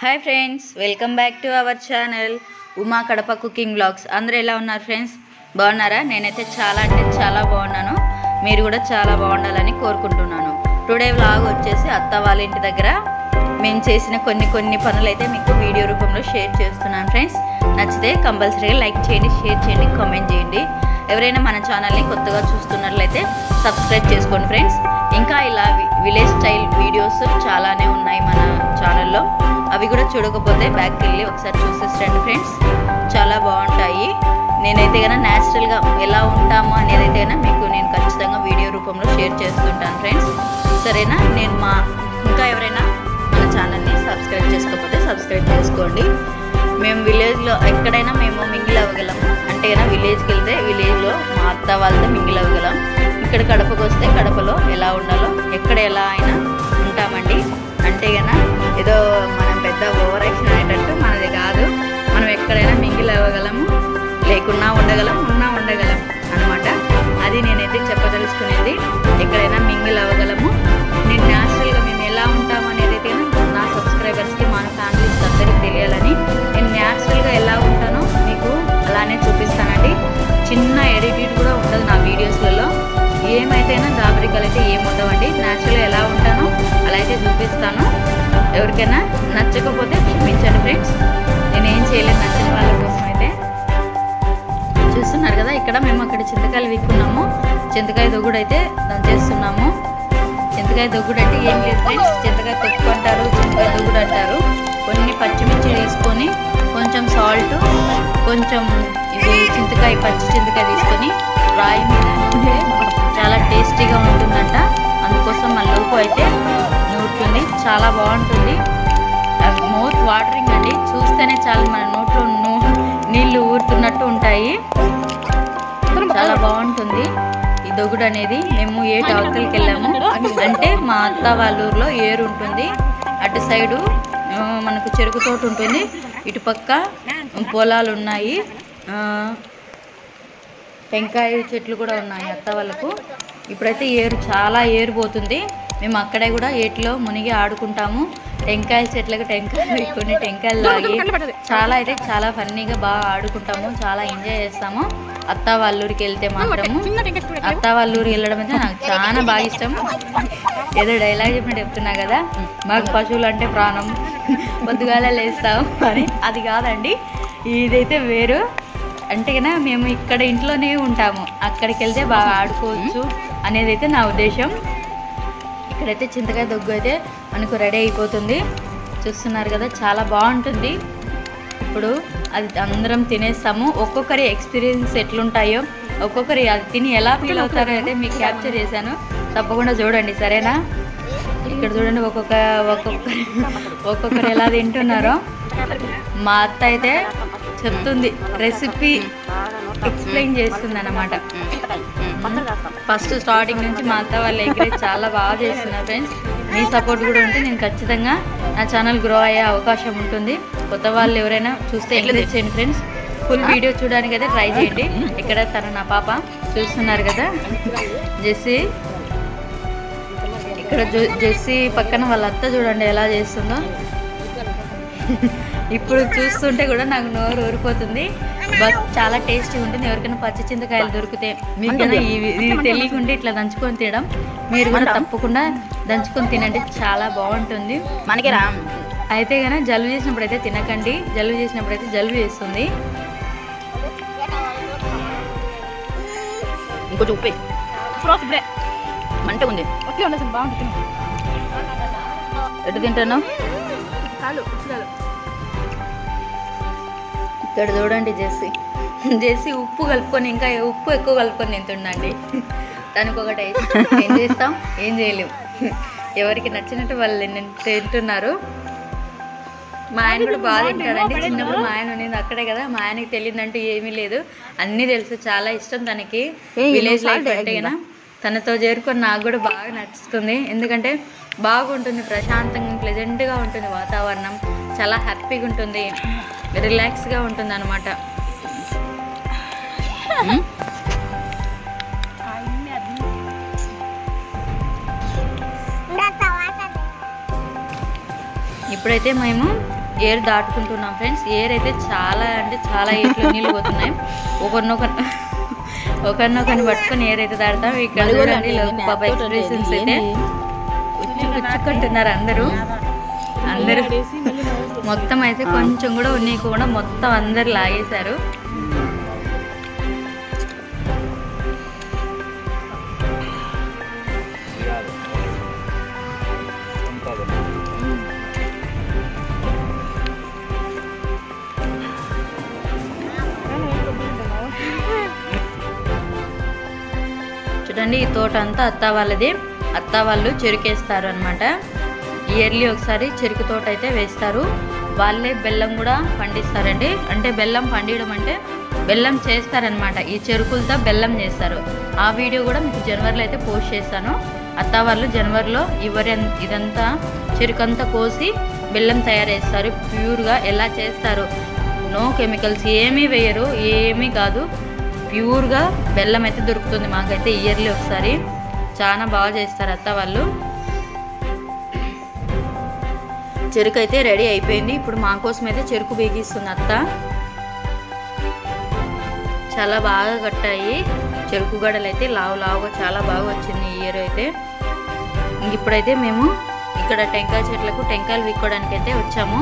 Hi friends welcome back to our channel Uma Kadapa cooking blogs అందరూ ఎలా ఉన్నారు ఫ్రెండ్స్ బాగున్నారా నేనైతే చాలా అంటే చాలా బాగున్నాను మీరు కూడా చాలా బాగుండాలని కోరుకుంటున్నాను టుడే వ్లాగ్ వచ్చేసి అత్త వాళ్ళ ఇంటి దగ్గర మేము చేసిన కొన్ని కొన్ని పనులు అయితే మీకు వీడియో రూపంలో షేర్ చేస్తున్నాను ఫ్రెండ్స్ నచ్చితే కంపల్సరీగా లైక్ చేయండి షేర్ చేయండి కామెంట్ చేయండి ఎవరైనా మన ఛానల్ని కొత్తగా చూస్తున్నట్లయితే సబ్స్క్రైబ్ చేసుకోండి ఫ్రెండ్స్ ఇంకా ఇలా వి- విలేజ్ స్టైల్ వీడియోస్ చాలానే ఉన్నాయి మన ఛానల్లో అవి కూడా చూడకపోతే బ్యాక్కి వెళ్ళి ఒకసారి చూసేసండి ఫ్రెండ్స్ చాలా బాగుంటాయి నేనైతే కనుక న్యాచురల్గా ఎలా ఉంటామో అనేది అయితే కనుక మీకు నేను ఖచ్చితంగా వీడియో రూపంలో షేర్ చేస్తుంటాను ఫ్రెండ్స్ సరేనా నేను మా ఇంకా ఎవరైనా మన ఛానల్ని సబ్స్క్రైబ్ చేసుకోకపోతే సబ్స్క్రైబ్ చేసుకోండి మేము విలేజ్లో ఎక్కడైనా మేము మింగిల్ అవ్వగలం అంటే కనుక విలేజ్కి వెళ్తే విలేజ్లో మా అత్త వాళ్ళతో మింగిల్ అవ్వగలం ఇక్కడ కడపకు వస్తే కడపలో ఎలా ఉండాలో ఎక్కడ ఎలా అయినా ఉంటామండి అంటే కనుక ఏదో మనం పెద్ద ఓవర్ యాక్షన్ అనేటట్టు మనది కాదు మనం ఎక్కడైనా మింగిల్ అవ్వగలము లేకున్నా ఉండగలం ఉన్నా ఉండగలం అనమాట అది నేనైతే చెప్పదలుచుకునేది ఎక్కడైనా మింగిల్ అవ్వగలము నేను న్యాచురల్గా మేము ఎలా ఉంటాము అనేది అయితే నా సబ్స్క్రైబర్స్కి మన ఫ్యామిలీస్ అందరికీ తెలియాలని నేను న్యాచురల్గా ఎలా ఉంటానో మీకు అలానే చూపిస్తానండి చిన్న ఎడిటిడ్ కూడా ఉండదు నా వీడియోస్లలో ఏమైతేనా దాబరికలు అయితే ఏం ఉండవండి న్యాచురల్గా ఎలా ఉంటానో అలా అయితే చూపిస్తాను ఎవరికైనా నచ్చకపోతే క్షమించండి ఫ్రెండ్స్ నేను ఏం చేయలేదు నచ్చిన వాళ్ళ కోసం అయితే చూస్తున్నారు కదా ఇక్కడ మేము అక్కడ చింతకాయలు విక్కున్నాము చింతకాయ దొగ్గుడు అయితే దంచేస్తున్నాము చింతకాయ దొగ్గుడు అంటే ఏం లేదు ఫ్రెండ్స్ చింతకాయ తొక్కు అంటారు చింతకాయ దొగ్గుడు అంటారు కొన్ని పచ్చిమిర్చి తీసుకొని కొంచెం సాల్ట్ కొంచెం ఇది చింతకాయ పచ్చి చింతకాయ తీసుకొని రాయి మీద ఉంటే చాలా టేస్టీగా ఉంటుందంట అందుకోసం మన లోపు అయితే నూరుతుంది చాలా బాగుంటుంది మౌత్ వాటరింగ్ అండి చూస్తేనే చాలా మన నోట్లో నూ- నీళ్లు ఊరుతున్నట్టు ఉంటాయి చాలా బాగుంటుంది ఈ దొగుడు అనేది మేము ఏటు అవతలకి వెళ్ళాము అంటే మా అత్త వాళ్ళ ఊర్లో ఏరు ఉంటుంది అటు సైడు ఆ, మనకు చెరుకు తోట ఉంటుంది ఇటు పక్క పొలాలు ఉన్నాయి ఆ, టెంకాయ చెట్లు కూడా ఉన్నాయి అత్త వాళ్ళకు ఇప్పుడైతే ఏరు చాలా ఏరు పోతుంది మేము అక్కడే కూడా ఏటిలో మునిగి ఆడుకుంటాము టెంకాయ చెట్లకు టెంకాయలు కొన్ని టెంకాయలు లాగి చాలా అయితే చాలా ఫన్నీగా బాగా ఆడుకుంటాము చాలా ఎంజాయ్ చేస్తాము అత్త వాళ్ళ ఊరికి వెళ్తే మాత్రము అత్త వాళ్ళ ఊరికి వెళ్ళడం అయితే నాకు చాలా బాగా ఇష్టం ఏదో డైలాగ్ చెప్పినట్టు చెప్తున్నా కదా మాకు పశువులు అంటే ప్రాణం పొద్దుగాల లేస్తాం అని అది కాదండి ఇదైతే వేరు అంటే కన్నా మేము ఇక్కడ ఇంట్లోనే ఉంటాము అక్కడికి వెళ్తే బాగా ఆడుకోవచ్చు అనేది అయితే నా ఉద్దేశం ఇక్కడైతే చింతకాయ దొగ్గు అయితే మనకు రెడీ అయిపోతుంది చూస్తున్నారు కదా చాలా బాగుంటుంది ఇప్పుడు అది అందరం తినేస్తాము ఒక్కొక్కరి ఎక్స్పీరియన్స్ ఎట్లుంటాయో ఒక్కొక్కరి అది తిని ఎలా ఫీల్ అవుతారో అయితే మీకు క్యాప్చర్ చేశాను తప్పకుండా చూడండి సరేనా ఇక్కడ చూడండి ఒక్కొక్క ఒక్కొక్కరు ఒక్కొక్కరు ఎలా తింటున్నారో మా అత్త అయితే చెప్తుంది రెసిపీ ఎక్స్ప్లెయిన్ చేస్తుంది అనమాట ఫస్ట్ స్టార్టింగ్ నుంచి మా అత్త వాళ్ళ ఎగ్రేజ్ చాలా బాగా చేస్తున్నారు ఫ్రెండ్స్ మీ సపోర్ట్ కూడా ఉంటే నేను ఖచ్చితంగా నా ఛానల్ గ్రో అయ్యే అవకాశం ఉంటుంది కొత్త వాళ్ళు ఎవరైనా చూస్తే ఎంకరేజ్ చేయండి ఫ్రెండ్స్ ఫుల్ వీడియో చూడడానికి అయితే ట్రై చేయండి ఇక్కడ తను నా పాప చూస్తున్నారు కదా జెస్సీ ఇక్కడ జు- జెస్సీ పక్కన వాళ్ళ అత్త చూడండి ఎలా చేస్తుందో ఇప్పుడు చూస్తుంటే కూడా నాకు నోరు ఊరిపోతుంది బట్ చాలా టేస్టీ ఉంటుంది ఎవరికైనా పచ్చి చింతకాయలు దొరికితే మీకు కనుక ఇవి- ఇది తెలియకుండా ఇట్లా దంచుకొని తినడం మీరు కూడా తప్పకుండా దంచుకొని తినండి చాలా బాగుంటుంది మనకి రా అయితే కనుక జలుబు చేసినప్పుడు అయితే తినకండి జలుబు చేసినప్పుడు అయితే జలుబు చేస్తుంది ఇంకొంచెం ఉప్పే ఇప్పుడు ఇప్పుడే మంట ఉంది ఓకే ఉండదు బాగుంటుంది ఎటు తింటాను చాలు ఇక్కడ చూడండి జెస్సీ జెస్సీ ఉప్పు కలుపుకొని ఇంకా ఉప్పు ఎక్కువ కలుపుకొని తింటుండండి దానికి ఒక టేస్ట్ ఏం చేస్తాం ఏం చేయలేం ఎవరికి నచ్చినట్టు వాళ్ళు తిన్- తింటున్నారు మా ఆయన కూడా బాగా తింటాడండి చిన్నప్పుడు మా ఆయన ఉన్నది అక్కడే కదా మా ఆయనకి తెలియదంటూ ఏమీ లేదు అన్నీ తెలుసు చాలా ఇష్టం తనకి విలేజ్ లైఫ్ అంటే కదా తనతో చేరుకొని నాకు కూడా బాగా నచ్చుతుంది ఎందుకంటే బాగుంటుంది ప్రశాంతంగా ప్లెజెంట్గా ఉంటుంది వాతావరణం చాలా హ్యాపీగా ఉంటుంది రిలాక్స్గా ఉంటుంది అనమాట ఇప్పుడైతే మేము ఏరు దాటుకుంటున్నాం ఫ్రెండ్స్ ఏర్ అయితే చాలా అంటే చాలా ఏట్లో నీళ్ళు పోతున్నాయి ఒకరినొకరు ఒకరినొకరిని పట్టుకొని ఏర్ అయితే దాడతాం ఇక్కడ చూడండి లోపు పాప ఎక్స్ప్రెషన్స్ అయితే ఉచ్చుకుంటున్నారు అందరూ అందరూ మొత్తం అయితే కొంచెం కూడా ఉన్నాయి కూడా మొత్తం అందరు లాగేశారు చూడండి ఈ తోట అంతా అత్త వాళ్ళది అత్త వాళ్ళు చెరుకేస్తారు అనమాట ఇయర్లీ ఒకసారి చెరుకు తోట అయితే వేస్తారు వాళ్ళే బెల్లం కూడా పండిస్తారండి అంటే బెల్లం పండియడం అంటే బెల్లం చేస్తారనమాట ఈ చెరుకులతో బెల్లం చేస్తారు ఆ వీడియో కూడా మీకు జనవరిలో అయితే పోస్ట్ చేస్తాను అత్త వాళ్ళు జనవరిలో ఇవరి ఇదంతా చెరుకంతా కోసి బెల్లం తయారు చేస్తారు ప్యూర్గా ఎలా చేస్తారు నో కెమికల్స్ ఏమీ వేయరు ఏమీ కాదు ప్యూర్గా బెల్లం అయితే దొరుకుతుంది మాకైతే ఇయర్లీ ఒకసారి చాలా బాగా చేస్తారు అత్త వాళ్ళు చెరుకు అయితే రెడీ అయిపోయింది ఇప్పుడు మా కోసం అయితే చెరుకు బీగిస్తుంది అత్త చాలా బాగా కట్టాయి చెరుకు గడలు అయితే లావు లావుగా చాలా బాగా వచ్చింది ఈ ఇయర్ అయితే ఇంక ఇప్పుడైతే మేము ఇక్కడ టెంకాయ చెట్లకు టెంకాయలు విక్కోడానికి అయితే వచ్చాము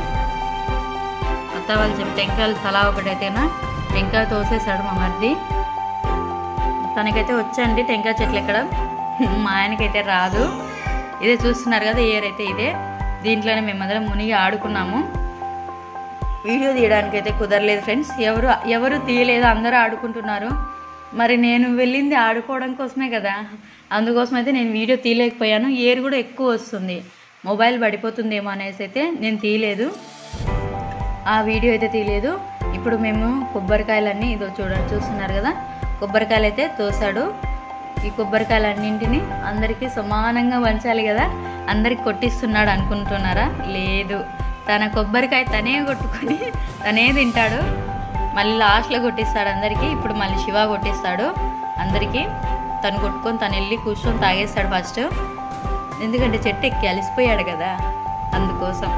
అత్త వాళ్ళు చెప్పి టెంకాయలు తలా ఒకటైతేనా టెంకాయ తోసేసాడు మా మరిది తనకైతే వచ్చండి టెంకాయ చెట్లు ఎక్కడ మా ఆయనకైతే రాదు ఇదే చూస్తున్నారు కదా ఇయర్ అయితే ఇదే దీంట్లోనే మేమందరం మునిగి ఆడుకున్నాము వీడియో తీయడానికి అయితే కుదరలేదు ఫ్రెండ్స్ ఎవరు ఎవరు తీయలేదు అందరూ ఆడుకుంటున్నారు మరి నేను వెళ్ళింది ఆడుకోవడం కోసమే కదా అందుకోసం అయితే నేను వీడియో తీయలేకపోయాను ఏర్ కూడా ఎక్కువ వస్తుంది మొబైల్ పడిపోతుందేమో అనేసి అయితే నేను తీయలేదు ఆ వీడియో అయితే తీయలేదు ఇప్పుడు మేము కొబ్బరికాయలన్నీ ఇదో చూడండి చూస్తున్నారు కదా కొబ్బరికాయలు అయితే తోసాడు ఈ కొబ్బరికాయలన్నింటినీ అందరికీ సమానంగా పంచాలి కదా అందరికి కొట్టిస్తున్నాడు అనుకుంటున్నారా లేదు తన కొబ్బరికాయ తనే కొట్టుకొని తనే తింటాడు మళ్ళీ లాస్ట్లో కొట్టిస్తాడు అందరికీ ఇప్పుడు మళ్ళీ శివ కొట్టిస్తాడు అందరికీ తను కొట్టుకొని తను వెళ్ళి కూర్చొని తాగేస్తాడు ఫస్ట్ ఎందుకంటే చెట్టు ఎక్కి అలిసిపోయాడు కదా అందుకోసం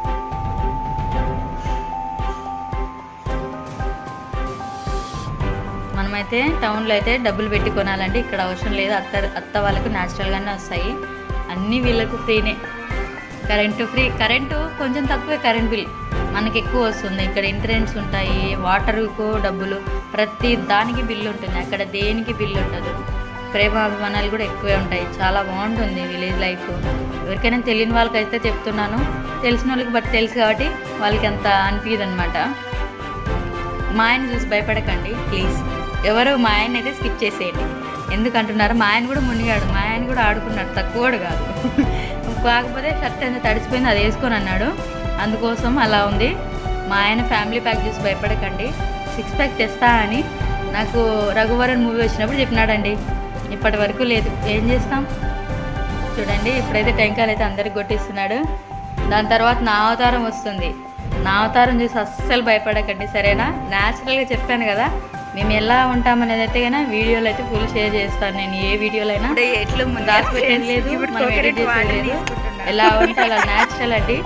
మనమైతే టౌన్లో అయితే డబ్బులు పెట్టి కొనాలండి ఇక్కడ అవసరం లేదు అత్త అత్త వాళ్ళకు న్యాచురల్గానే వస్తాయి అన్నీ వీళ్ళకు ఫ్రీనే కరెంటు ఫ్రీ కరెంటు కొంచెం తక్కువే కరెంట్ బిల్ మనకి ఎక్కువ వస్తుంది ఇక్కడ ఇంటరెన్స్ ఉంటాయి వాటర్కు డబ్బులు ప్రతి దానికి బిల్లు ఉంటుంది అక్కడ దేనికి బిల్లు ఉండదు ప్రేమ అభిమానాలు కూడా ఎక్కువే ఉంటాయి చాలా బాగుంటుంది విలేజ్ లైఫ్ ఎవరికైనా తెలియని వాళ్ళకైతే చెప్తున్నాను తెలిసిన వాళ్ళకి బట్ తెలుసు కాబట్టి వాళ్ళకి అంత అనిపించదు అనమాట మా ఆయన చూసి భయపడకండి ప్లీజ్ ఎవరు మా ఆయన అయితే స్కిప్ చేసేయండి ఎందుకంటున్నారు మా ఆయన కూడా మునిగాడు మా ఆయన కూడా ఆడుకున్నాడు తక్కువ కూడా కాదు కాకపోతే షర్ట్ ఎంత తడిచిపోయింది అది వేసుకొని అన్నాడు అందుకోసం అలా ఉంది మా ఆయన ఫ్యామిలీ ప్యాక్ చూసి భయపడకండి సిక్స్ ప్యాక్ తెస్తా అని నాకు రఘువరన్ మూవీ వచ్చినప్పుడు చెప్పినాడండి ఇప్పటి వరకు లేదు ఏం చేస్తాం చూడండి ఇప్పుడైతే టెంకాయలు అయితే అందరికి కొట్టిస్తున్నాడు దాని తర్వాత నా అవతారం వస్తుంది నా అవతారం చూసి అస్సలు భయపడకండి సరేనా న్యాచురల్గా చెప్పాను కదా మేము ఎలా ఉంటామనేది అయితే కానీ వీడియోలు అయితే ఫుల్ షేర్ చేస్తాను నేను ఏ వీడియోలో అయినా ఎట్లు దాచిపెట్టేది లేదు మనం edit చేసేది లేదు ఎలా ఉంటే అలా న్యాచురల్ అండి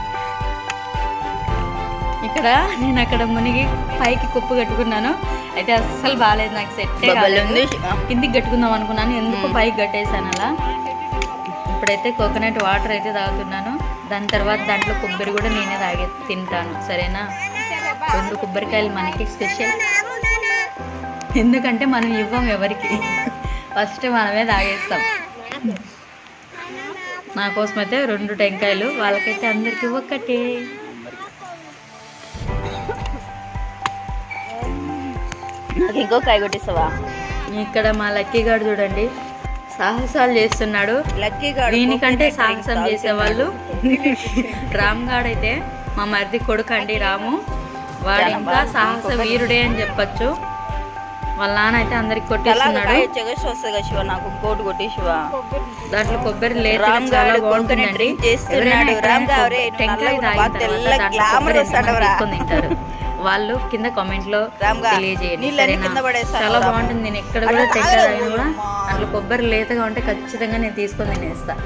ఇక్కడ నేను అక్కడ మునిగి పైకి కుప్పు కట్టుకున్నాను అయితే అస్సలు బాగాలేదు నాకు సెట్ ఉంది కిందికి కట్టుకుందాం అనుకున్నాను ఎందుకు మ్మ్. పైకి కట్టేసాను అలా ఇప్పుడైతే కోకోనట్ వాటర్ అయితే తాగుతున్నాను దాని తర్వాత దాంట్లో కొబ్బరి కూడా నేనే తాగే తింటాను సరేనా రెండు కొబ్బరికాయలు మనకి స్పెషల్ ఎందుకంటే మనం ఇవ్వం ఎవరికి ఫస్ట్ మనమే తాగేస్తాం నా కోసం అయితే రెండు టెంకాయలు వాళ్ళకైతే అందరికి ఒక్కటే నాకు ఇంకో కాయ కొట్టిస్తావా ఇక్కడ మా లక్కీ గారు చూడండి సాహసాలు చేస్తున్నాడు లక్కీ దీనికంటే సాహసం చేసేవాళ్ళు రామ్ గాడ్ అయితే మా మరిది కొడుకు అండి రాము వాడు చాలా ఇంకా బాగా సాహస కొబ్బరి- వీరుడే అని చెప్పొచ్చు వాళ్ళ నాన్న అయితే అందరికి కొట్టేస్తున్నాడు చెగసి వస్తుంది కదా శివ నాకు కోటు కొట్టి శివ దాంట్లో కొబ్బరి లేదు రామ్ చాలా గాడు బాగుంటుందండి coconut drink చేస్తున్నాడు. ఎవరైనా ఎక్కడైనా రామ్ గాడు రే, కొబ్బరి- నువ్వు టెంకాయ నల్లగా తాగిన బాగా తర్వాత తెల్ల దాంట్లో glamour కొబ్బరి వస్తాడవరా? తీసుకొని తింటారు వాళ్ళు కింద కామెంట్ లో రామ్ గా, తెలియజేయండి నీళ్ళన్నీ సరేనా? కింద పడేస్తాను చాలా రామ్. బాగుంటుంది నేను ఎక్కడ కూడా అలా టెంకాయ తాగవు తాగినా కూడా అమ్మా. దాంట్లో కొబ్బరి లేతగా ఉంటే ఖచ్చితంగా నేను తీసుకొని తినేస్తా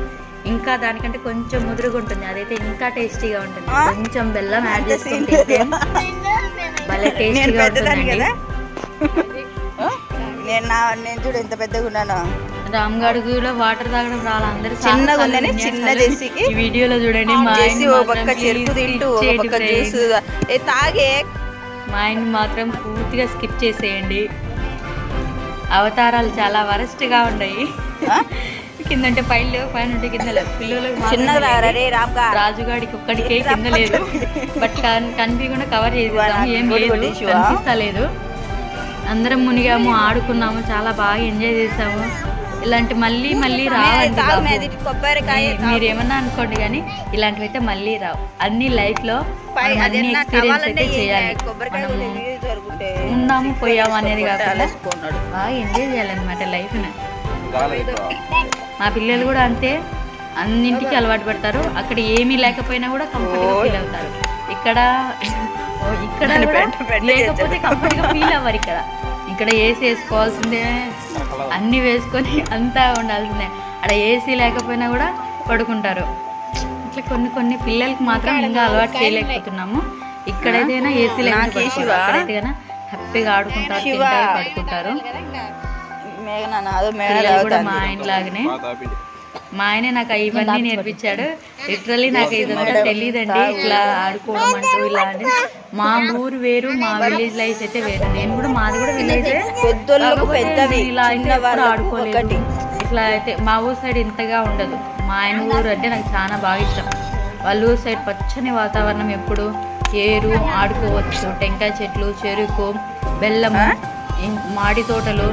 ఇంకా దానికంటే కొంచెం ముదురుగా ఉంటుంది అదైతే ఇంకా టేస్టీగా ఉంటుంది ఆ? కొంచెం బెల్లం యాడ్ అంత చేసుకుని scene తింటే భలే నేను టేస్టీగా పెద్దదాన్ని ఉంటుందండి కదా ఆ? నేను నా నేను చూడు ఎంత పెద్దగా ఉన్నాను రామ్గడుగులో వాటర్ తాగడం రాలి అందరూ చాలా చిన్నగా సార్లు ఉందని విన్యాసాలు చిన్న జెస్సీకి ఈ వీడియోలో చూడండి మా చేసి ఆయన ఓ మాత్రం పక్క చెరుకు please తింటూ skip ఒక చేయండి పక్క friends. జ్యూస్ ఏ తాగే మా ఆయన మాత్రం పూర్తిగా స్కిప్ చేసేయండి అవతారాలు చాలా వరస్ట్ గా ఉన్నాయి ఆ? కిందంటే పైన లేవు పైన ఉంటే కింద లేవు పిల్లలకు మాత్రం చిన్నగా లేదు. తాగరా రే రామ్గా రాజుగాడికి ఒక్కడికే కింద లేదు బట్ కనిపించకుండా కవర్ చేసేసాము వాడు ఏం ఇంకోటి లేదు కొట్టేసివా? కనిపిస్తలేదు అందరం మునిగాము ఆడుకున్నాము చాలా బాగా ఎంజాయ్ చేసాము ఇలాంటి మళ్ళీ మళ్ళీ రావండి తాగు బాబు. అది కొబ్బరికాయ మీ- మీరు ఏమన్నా అనుకోండి కానీ ఇలాంటివి అయితే మళ్ళీ రావు అన్ని లైఫ్ లో పై మనం అది అన్ని నాకు ఎక్స్పీరియన్స్ కావాలంటే అయితే చేయాలి కొబ్బరికాయ మనము కూడా ఎన్ని దొరుకుతే ఉన్నాము పోయాము అనేది కాకుండా కొట్టాలేసుకున్నాడు. బాగా ఎంజాయ్ చేయాలన్నమాట లైఫ్ ని మా పిల్లలు కూడా అంతే అన్నింటికి అలవాటు పడతారు అక్కడ ఏమీ లేకపోయినా కూడా కంఫర్ట్ గా ఓయ్. ఫీల్ అవుతారు ఇక్కడ ఓ, ఇక్కడ నన్ను కూడా పెట్ట- పెట్ట లేకపోతే చేస్తారు. కంఫర్ట్ గా ఫీల్ అవ్వరు ఇక్కడ ఇక్కడ ఏసీ వేసుకోవాల్సిందే అన్ని వేసుకొని అంతా ఉండాల్సిందే అక్కడ ఏసీ లేకపోయినా కూడా పడుకుంటారు ఇట్లా కొన్ని కొన్ని పిల్లలకి మాత్రం ఇంకా అలవాటు చేయలేకపోతున్నాము ఇక్కడైతేనా ఏసీ నాకే లేకపోతే శివ. అక్కడైతే కన్నా హ్యాపీగా ఆడుకుంటారు శివ. తింటారు పడుకుంటారు మేఘనా నాదో మేఘన పిల్లలు కూడా తాగుతాంది. మా ఆయన లాగానే మా ఆయనే నాకు ఇవన్నీ నేర్పించాడు లిటరలీ నాకు ఇదంతా తెలియదండి ఇట్లా ఆడుకోవడం అంటూ ఇలా అని మా ఊరు వేరు మా విలేజ్ లైఫ్ అయితే వేరు నేను కూడా మాది కూడా విలేజ్ పెద్దోళ్ళకు పెద్దవి ఇలా అయితే చిన్న ఎప్పుడు వాళ్ళకు ఆడుకోలేదు ఒకటి ఇట్లా అయితే మా ఊరు సైడ్ ఇంతగా ఉండదు మా ఆయన ఊరు అంటే నాకు చాలా బాగా ఇష్టం వాళ్ళ ఊరు సైడ్ పచ్చని వాతావరణం ఎప్పుడు ఏరు ఆడుకోవచ్చు టెంకాయ చెట్లు చెరుకు బెల్లము ఇం- మాడి తోటలు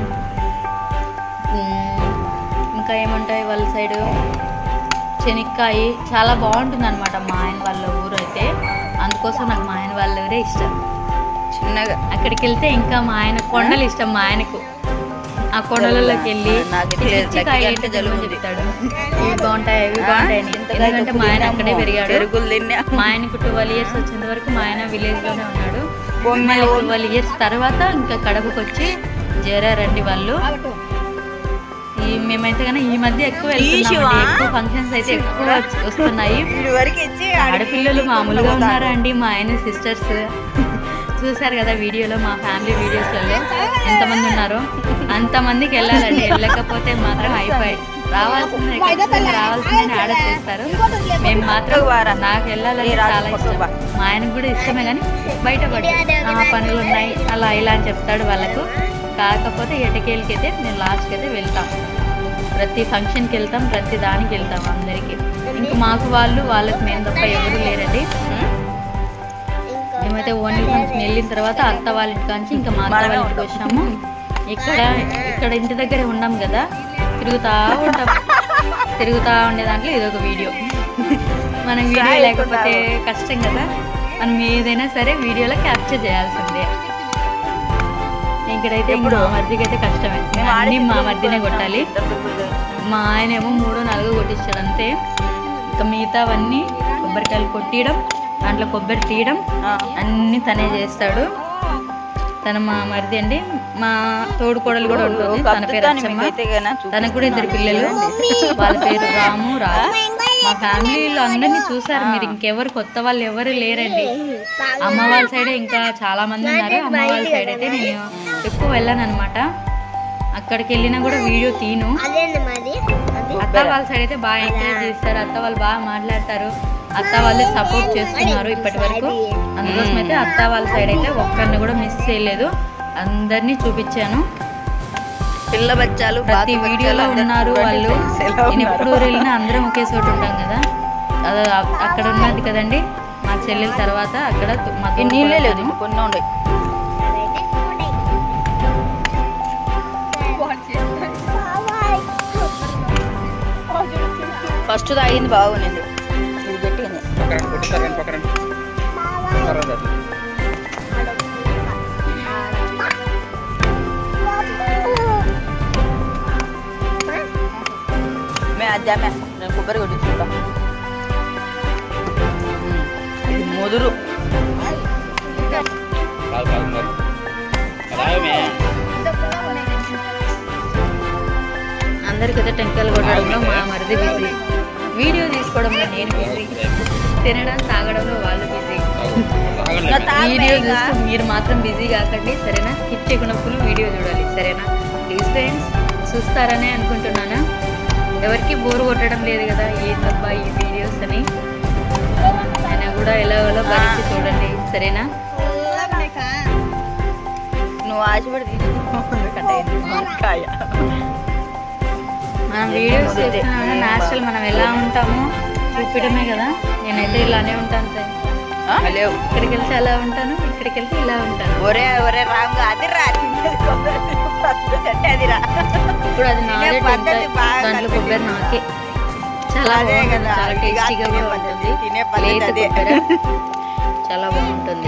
ఉమ్, ఇంకా ఏముంటాయి వాళ్ళ సైడ్ శనక్కాయ చాలా బాగుంటుంది అనమాట మా ఆయన వాళ్ళ ఊరు అయితే అందుకోసం నాకు మా ఆయన వాళ్ళ ఊరే ఇష్టం చిన్నగా అక్కడికి వెళ్తే ఇంకా మా ఆయన కొండలు ఇష్టం మా ఆయనకు ఆ కొండలలోకి వెళ్ళి నాకు పిచ్చి తెలియదు. పిచ్చి కాయలు అంటే ఏంటో జలుబు తెలవని ఉంది. చెప్తాడు ఇవి బాగుంటాయి ఇవి బాగుంటాయి అని. చింతకాయ ఎందుకంటే మా ఆయన అక్కడే తిన్నాము, పెరిగాడు పెరుగులు తిన్నా మా ఆయనకు ట్వెల్వ్ ఇయర్స్ వచ్చేంత వరకు మా ఆయన విలేజ్ లోనే ఉన్నాడు బొమ్మ మళ్ళీ ట్వెల్వ్ ఇయర్స్ తర్వాత ఇంకా కడపకు వచ్చి చేరారండి వాళ్ళు ఈ మేమైతే కన్నా ఈ మధ్య ఎక్కువ వెళ్తున్నామండి. శివా? ఎక్కువ ఫంక్షన్స్ అయితే ఎక్కువ వచ్చి- వస్తున్నాయి వీడి వరకు ఇచ్చి ఆడపిల్లలు మామూలుగా ఉన్నారా అండి మా ఆయన సిస్టర్స్ చూసారు కదా వీడియోలో మా ఫ్యామిలీ వీడియోస్లలో ఎంతమంది ఉన్నారో అంతమందికి వెళ్ళాలండి వెళ్ళకపోతే మాత్రం అయిపోయి రావాల్సిందే ఖచ్చితంగా రావాల్సిందని ఆడ చేస్తారు మేము మాత్రం నాకు వెళ్ళాలని చాలా ఇష్టం మా ఆయనకు కూడా ఇష్టమే కానీ బయట పడి ఆ పనులు ఉన్నాయి అలా ఇలా అని చెప్తాడు వాళ్ళకు కాకపోతే ఎటకేళ్ళకి అయితే నేను లాస్ట్కి అయితే వెళ్తాం ప్రతి ఫంక్షన్కి వెళ్తాం ప్రతి దానికి వెళ్తాం అందరికీ ఇంకా మాకు వాళ్ళు వాళ్ళకి మేము తప్ప ఎవరు లేరండి మేమైతే ఓన్లీ ఫంక్షన్ వెళ్ళిన తర్వాత అత్త వాళ్ళ ఇంటి కాంచి ఇంకా మా అత్త వాళ్ళ ఇంటికి వచ్చాము ఇక్కడ ఇక్కడ ఇంటి దగ్గర ఉన్నాం కదా తిరుగుతా ఉంటాం తిరుగుతా ఉండే దాంట్లో ఇదొక వీడియో మనం వీడియో లేకపోతే కష్టం కదా మనం ఏదైనా సరే వీడియోలో క్యాప్చర్ చేయాల్సిందే ఇక్కడైతే ఇంకా మా మర్దికి అయితే కష్టమే అన్ని మా మర్దినే కొట్టాలి మా ఆయన ఏమో మూడో నాలుగో కొట్టించాడు అంతే ఇంకా మిగతావన్నీ కొబ్బరికాయలు కొట్టియడం దాంట్లో కొబ్బరి తీయడం అన్ని తనే చేస్తాడు తన మా మరిది అండి మా తోడు కోడలు కూడా ఉంటుంది తన పేరు అచ్చమ్మ తనకు కూడా ఇద్దరు పిల్లలు వాళ్ళ పేరు రాము రాజు మా ఫ్యామిలీలో అందరినీ చూసారు మీరు ఇంకెవరు కొత్త వాళ్ళు ఎవరు లేరండి అమ్మ వాళ్ళ సైడే ఇంకా చాలా మంది ఉన్నారు అమ్మ వాళ్ళ సైడ్ అయితే నేను ఎక్కువ వెళ్ళాను అనమాట అక్కడికి వెళ్ళినా కూడా వీడియో తీను అత్త వాళ్ళ సైడ్ అయితే బాగా ఎంకరేజ్ చేస్తారు అత్త వాళ్ళు బాగా మాట్లాడతారు అత్త వాళ్ళే సపోర్ట్ చేస్తున్నారు ఇప్పటి వరకు అందుకోసం అయితే అత్త వాళ్ళ సైడ్ అయితే ఒక్కరిని కూడా మిస్ చేయలేదు అందరినీ చూపించాను పిల్ల బచ్చాలు ప్రతి వీడియోలో ఉన్నారు వాళ్ళు నేను ఎప్పుడు వెళ్ళినా అందరం ఒకే చోట ఉంటాం కదా అలా అక్కడ ఉన్నది కదండి మా చెల్లెల తర్వాత అక్కడ తు- మా తోడు నీళ్ళే కోడలు లేదు కొన్ని ఉన్నాయి ఫస్ట్ తాగింది బాగుంది ఇది గట్టింది పక్కన కొట్టిస్తారు కానీ పక్కన తర్వాత అది. మే అద్దామే నేను కొబ్బరి కొట్టించుకుంటా ఇది ముదురు కాదు కాదు మరి అలాగే అందరికైతే టెంకాయలు కొట్టడంలో మా మరిది బిజీ వీడియో తీసుకోవడంలో నేను బిజీ తినడం తాగడంలో వాళ్ళు బిజీ నా తాగు వీడియో ఇంకా. చూస్తూ మీరు మాత్రం బిజీ కాకండి సరేనా స్కిప్ చేయకుండా ఫుల్ వీడియో చూడాలి సరేనా ప్లీజ్ ఫ్రెండ్స్ చూస్తారనే అనుకుంటున్నాను ఎవరికి బోర్ కొట్టడం లేదు కదా ఏందబ్బా ఈ వీడియోస్ అని అయినా కూడా ఎలా ఎలా భరించి చూడండి సరేనా నువ్వు ఆశపడి తీసుకుంటే వంకాయ మనం వీడియోస్ చేస్తున్నాము న్యాచురల్ మనం ఎలా ఉంటామో చూపించడమే కదా నేనైతే ఇలానే ఉంటాను ఫ్రెండ్స్ హలో ఇక్కడికి వెళ్తే అలా ఉంటాను ఇక్కడికి వెళ్తే ఇలా ఉంటాను ఒరే ఒరే రామ్గా అది రా తినేది కొబ్బరి పచ్చడి అంటే అది రా ఇప్పుడు అది నాదే తినే పద్ధతి తింటా. బాగా దాంట్లో కొబ్బరి నాకే చాలా అదే బాగుంటుంది కదా, చాలా ఇక టేస్టీగా తినే కూడా పద్ధతి, ఉంటుంది తినే పద్ధతి లేత అదే. కొబ్బరి చాలా బాగుంటుంది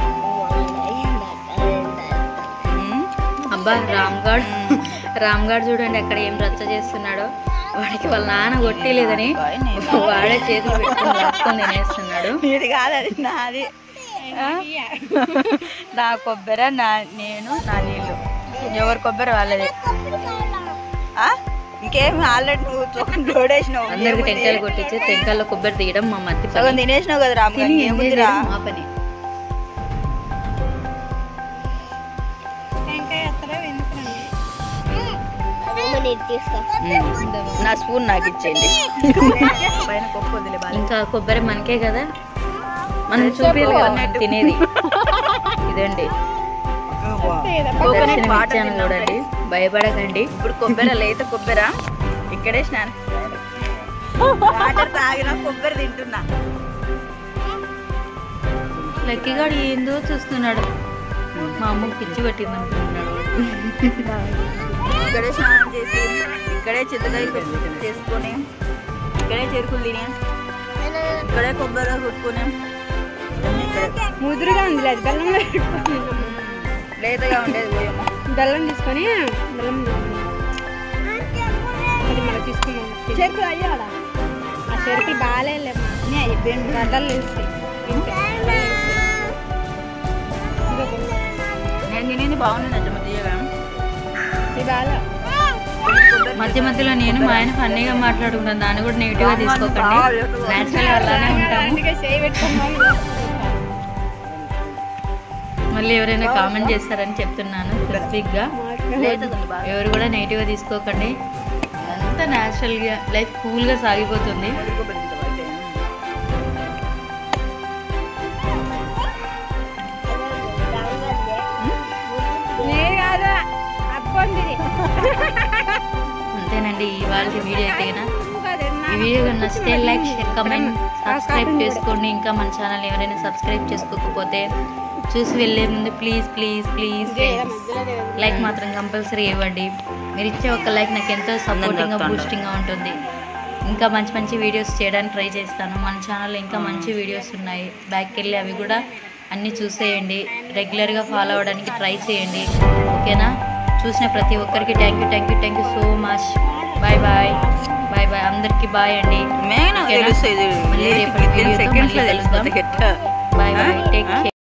ఉమ్. అబ్బా రామ్గాడ్ రామ్గాడ్ చూడండి అక్కడ ఏం రచ్చ చేస్తున్నాడో వాడికి వాళ్ళ నాన్న కొట్టలేదని బాయ్ నేను. వాడే చేతులు పెట్టుకొని లాక్కొని తినేస్తున్నాడు నీది కాదు అది నాది ఆ? నా కొబ్బరి నా నేను నా నీళ్ళు ఎవరి కొబ్బరి వాళ్ళది ఆ? ఇంకేం ఆల్రెడీ నువ్వు సగం లోడేసినావు అందరికి టెంకాయలు కొట్టించి టెంకాయలో కొబ్బరి తీయడం మా మధ్య సగం తినేసినావు కదా రామ్ తిని ఎంజాయ్ ఏముందిరా చేయడం మా పని నా స్పూన్ నాకు ఇచ్చేయండి పైన కొప్పు వదిలే బాగా ఇంకా కొబ్బరి మనకే కదా మనం చూపించాలి కదా మనం తినేది ఇదండి కోకోనట్ దర్శనం వాటర్ ఇచ్చాను చూడండి భయపడకండి ఇప్పుడు కొబ్బరి లేత కొబ్బరి ఇక్కడే స్నానం వాటర్ తాగిన కొబ్బరి తింటున్నా లక్కీగాడు ఏందో చూస్తున్నాడు మా అమ్మకి పిచ్చి పట్టింది అనుకుంటున్నాడు ఇక్కడే స్నానం చేసి ఇక్కడే చింతకాయలు చేసుకొని ఇక్కడే చెరుకులు తిని ఇక్కడే కొబ్బరి కొట్టుకొని ముదురుగా ఉంది లేదు బెల్లం లేతగా ఉండేది పోయమ్మ బెల్లం తీసుకొని బెల్లం అది మనం తీసుకున్నాం చెరుకు అయ్యాడా ఆ చెరుకులు బాగాలేమా గడ్డలు తెలుస్తాయి నేను తినేది బాగుంది నిజం తీయగా ఇది బాగా మధ్య మధ్యలో నేను మా ఆయన ఫన్నీగా మాట్లాడుకుంటాను దాన్ని కూడా నెగిటివ్ గా తీసుకోకండి నేచురల్ అలానే ఉంటాము అందుకే చేయి పెట్టుకున్నాం మళ్ళీ ఎవరైనా కామెంట్ చేస్తారని చెప్తున్నాను స్పెసిఫిక్ గా లేతగా ఉంది బాగా ఎవరు కూడా నెగిటివ్ గా తీసుకోకండి అంతా న్యాచురల్ గా లైఫ్ కూల్ గా సాగిపోతుంది కొబ్బరి తింటావా అయితే? నేను కాదు అబ్బంది అంతేనండి ఇవాళ వీడియో అయితే కనుక ఈ వీడియో కనుక నచ్చితే లైక్ షేర్ కమెంట్ సబ్స్క్రైబ్ చేసుకోండి ఇంకా మన ఛానల్ ఎవరైనా సబ్స్క్రైబ్ చేసుకోకపోతే చూసి వెళ్ళే ముందు ప్లీజ్ ప్లీజ్ ప్లీజ్ లైక్ మాత్రం కంపల్సరీ ఇవ్వండి మీరు ఇచ్చే ఒక లైక్ నాకు ఎంతో సపోర్టింగ్గా బూస్టింగ్గా ఉంటుంది ఇంకా మంచి మంచి వీడియోస్ చేయడానికి ట్రై చేస్తాను మన ఛానల్లో ఇంకా మంచి వీడియోస్ ఉన్నాయి బ్యాక్కి వెళ్ళి అవి కూడా అన్నీ చూసేయండి రెగ్యులర్గా ఫాలో అవ్వడానికి ట్రై చేయండి ఓకేనా చూసిన ప్రతి ఒక్కరికి thank you thank you thank you so much bye bye bye bye అందరికీ బాయ్ అండి మేఘన ఓకేనా? తెలుస్తుంది మళ్ళీ రేపటి వీడియోతో సెకండ్స్ లో మళ్ళీ తెలిసిపోతే కలుద్దాం. ఎట్లా బాయ్ బాయ్ టేక్ కేర్